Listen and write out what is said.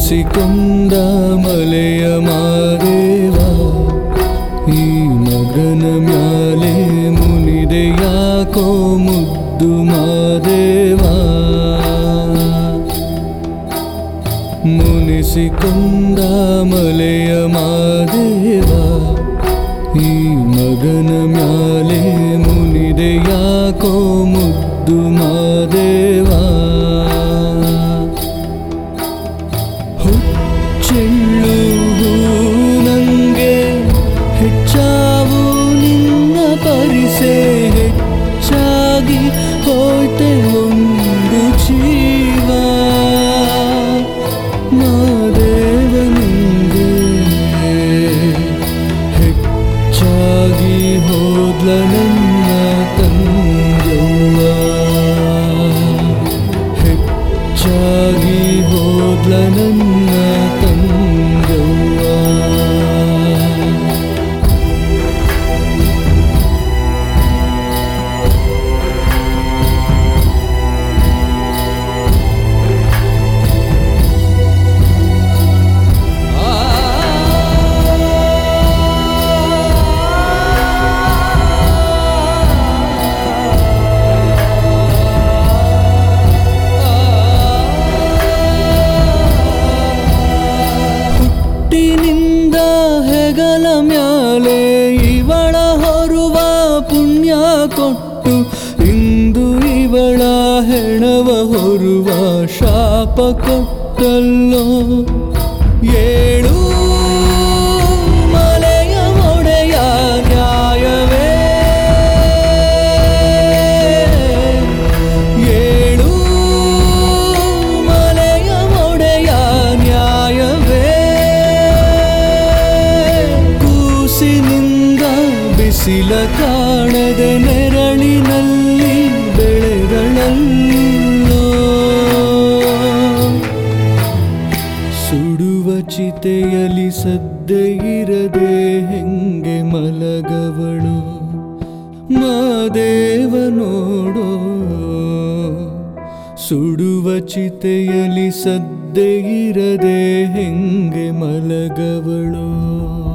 ಮುನಿಸಿಕೊಂಡ ಮಲೆಯ ಮಾದೇವ ಈ ಮಗನ ಮ್ಯಾಲೆ ಮುನಿದೆ ಯಾಕೋ ಮುದ್ದು ಮಾದೇವ ಮುನಿಸಿಕೊಂಡ ಮಲೆಯ ಮಾದೇವ ಈ ಮಗನ ಮ್ಯಾಲೆ ಮುನಿದೆ ಯಾಕೋ ಮುದ್ದು ಮಾದೇವ ಹುಚ್ಚೆಳ್ಳು ನಂಗೆ ಹೆಚ್ಚಾವು ನಿನ್ನ ಪರಿಸೆ ಹೆಚ್ಚಾಗಿ ಹೋಯ್ತೆ ಒಂದು ಜೀವ ಮಾದೇವನಿಂಗೆ ಹೆಚ್ಚಾಗಿ ಹೋದ್ಲ ನನ್ನ ತಂಗವ್ವ ಹೆಚ್ಚಾಗಿ ಹೋದ್ಲ ನನ್ನ ತಂಗವ್ವ ಹುಟ್ಟಿನಿಂದ ಹೆಗಲ ಮ್ಯಾಲೆ ಇವಳ ಹೊರುವ ಪುಣ್ಯ ಕೊಟ್ಟು ಇಂದು ಇವಳ ಹೆಣವ ಹೊರುವ ಶಾಪ ಕೊಟ್ಟಲ್ಲೋ ಏಳು ಮಲೆಯ ಒಡೆಯ ನ್ಯಾಯವೇ ಏಳು ಮಲೆಯ ಒಡೆಯ ನ್ಯಾಯವೇ ಕೂಸಿನಿಂದ ಬಿಸಿಲ ಕಾಣದೆ ನೆರಳಿನಲ್ಲಿ ಬೆಳೆಗಳಲ್ಲೋ ಸುಡುವ ಚಿತೆಯಲಿ ಸದ್ದೆ ಇರದೆ ಹೆಂಗೆ ಮಲಗವಳು ಮಾದೇವ ನೋಡೋ ಸುಡುವ ಚಿತೆಯಲಿ ಸದ್ದೆ ಇರದೆ ಹೆಂಗೆ ಮಲಗವಳು